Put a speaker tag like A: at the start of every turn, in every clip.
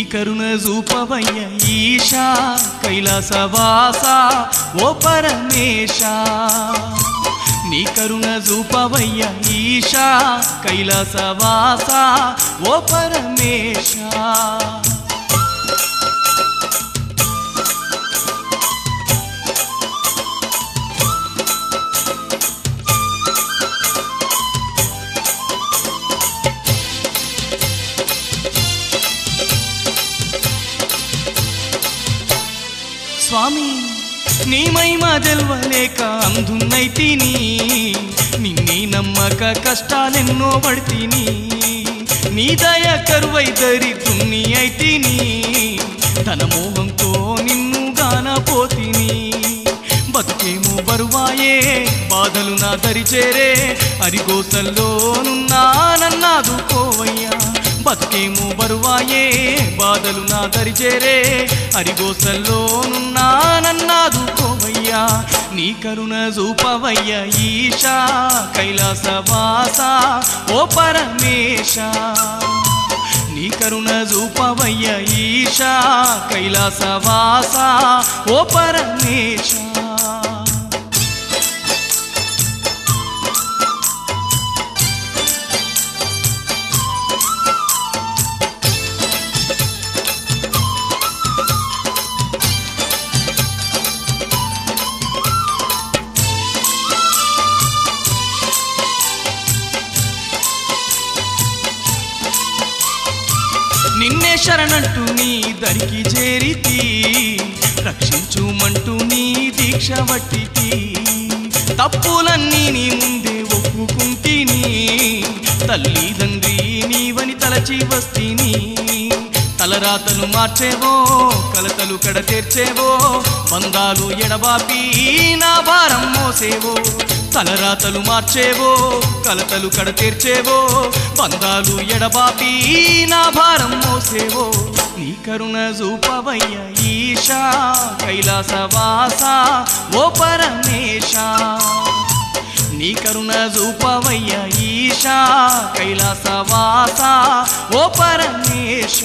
A: కరుణ చూపవయ్య ఈశా కైలాసవాస ఓ పరమేశ నీ కరుణ చూపవయ్య ఈశా కైలాసవాస ఓ పరమేశ స్వామి నీ మహిమ తెల్వలేక అంధున్నైతిని నిన్నే నమ్మక కష్టాలెన్నో పడితిని నీ దయ కరువై దరిద్రుని అయితిని తన మోహంతో నిన్ను గానపోతిని బతుకేమో బరువాయే బాధలు నా దరిచేరే అరిగోసల్లోనున్నా నన్నాదుకోవయ్యా బతుకేమో బరువాయే బాధలు నా దరిచేరే అరిగోసల్లోనున్నా నన్నాదుకోవయ్యా నీ కరుణ చూపవయ్య ఈశా కైలాసవాస ఓ పరమేశ నీ కరుణ చూపవయ్య ఈశా కైలాసవాస ఓ పరమేశ నిన్నే శరణంటూ నీ దరికి చేరితి రక్షించుమంటూ నీ దీక్ష వట్టితి తప్పులన్నీ నీ ముందే ఒప్పుకుంటిని తల్లిదండ్రి నీవని తలచి వస్తిని తలరాతలు మార్చేవో కలతలు కడ తీర్చేవో బంధాలు ఎడబాపి నా భారం మోసేవో తలరాతలు మార్చేవో కలతలు కడ తీర్చేవో బంధాలు ఎడబాపి నా భారం మోసేవో నీ కరుణ చూపవయ్య ఈశా కైలాసవాస ఓ పరమేశ నీ కరుణ చూపవయ్య ఈశా కైలాసవాస ఓ పరమేశ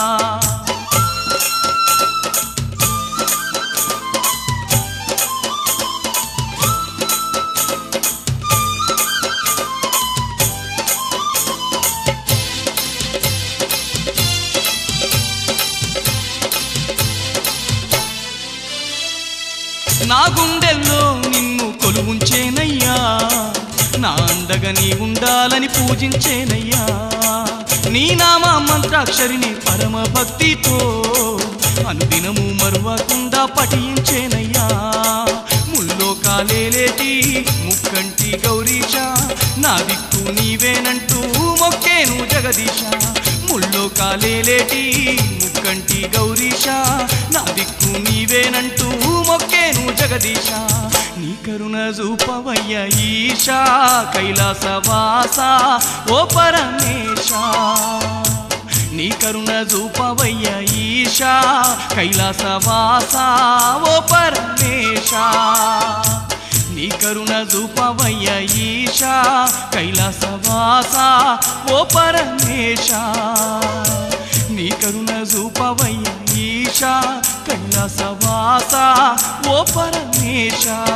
A: నా గుండెల్లో నిన్ను కొలువుంచేనయ్యా నా అండగా నీ ఉండాలని పూజించేనయ్యా నీ నామ మంత్రాక్షరిని పరమ భక్తితో అనుదినము మరువకుండా పఠించేనయ్యా ముల్లో కాలేలేటి ముక్కంటి గౌరీశ నా దిక్కు నీవేనంటూ మొక్కేను జగదీశ ముల్లో కాలేలేటి ముక్కంటి గౌరీశ నా దిక్కు నీవేనంటూ మొక్కేను జగదీశ నీ కరుణ చూపవయ్య ఈశా కైలాసవాస ఓ పరమేశ నీ కరుణ చూపవయ్య ఈశా కైలాసవాస ఓ పరమేశ నీ కరుణ చూపవయ్య ఈశా కైలాసవాస ఓ పరమేశ నీ కరుణ చూపవయ్య ఈశా కైలాసవాస ఓ పరమేశ